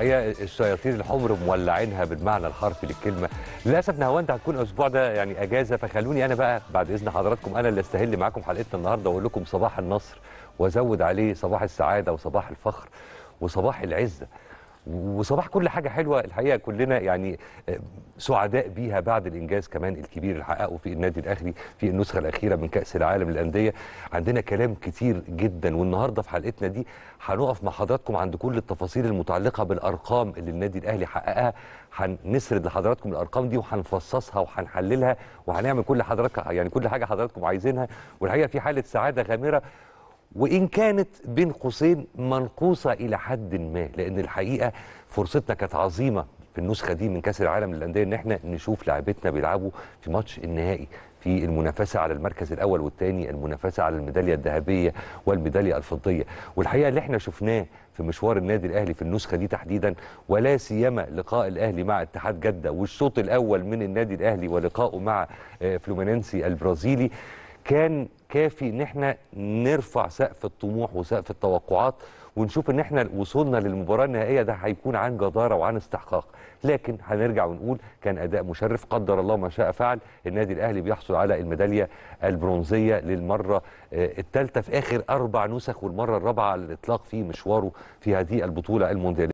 الحقيقه الشياطين الحمر مولعينها بالمعنى الحرفي للكلمه للاسف نهاوند هتكون الاسبوع ده يعني اجازه فخلوني انا بقى بعد اذن حضراتكم انا اللي استهل معاكم حلقتنا النهارده واقول لكم صباح النصر وازود عليه صباح السعاده وصباح الفخر وصباح العزه وصباح كل حاجه حلوه الحقيقه كلنا يعني سعداء بيها بعد الانجاز كمان الكبير اللي حققه في النادي الاهلي في النسخه الاخيره من كاس العالم للانديه عندنا كلام كتير جدا والنهارده في حلقتنا دي هنقف مع حضراتكم عند كل التفاصيل المتعلقه بالارقام اللي النادي الاهلي حققها هنسرد لحضراتكم الارقام دي وهنفصصها وهنحللها وهنعمل كل حضرتك يعني كل حاجه حضراتكم عايزينها والحقيقه في حاله سعاده غامره وإن كانت بين قوسين منقوصة إلى حد ما لأن الحقيقة فرصتنا كانت عظيمة في النسخة دي من كأس العالم للأندية إن إحنا نشوف لاعبتنا بيلعبوا في ماتش النهائي في المنافسة على المركز الأول والثاني المنافسة على الميدالية الذهبية والميدالية الفضية والحقيقة اللي إحنا شفناه في مشوار النادي الأهلي في النسخة دي تحديدا ولا سيما لقاء الأهلي مع اتحاد جدة والشوط الأول من النادي الأهلي ولقائه مع فلومينينسي البرازيلي كان كافي ان احنا نرفع سقف الطموح وسقف التوقعات ونشوف ان احنا وصولنا للمباراه النهائيه ده هيكون عن جداره وعن استحقاق لكن هنرجع ونقول كان اداء مشرف قدر الله ما شاء فعل النادي الاهلي بيحصل على الميداليه البرونزيه للمره الثالثه في اخر اربع نسخ والمره الرابعه على الاطلاق في مشواره في هذه البطوله الموندياليه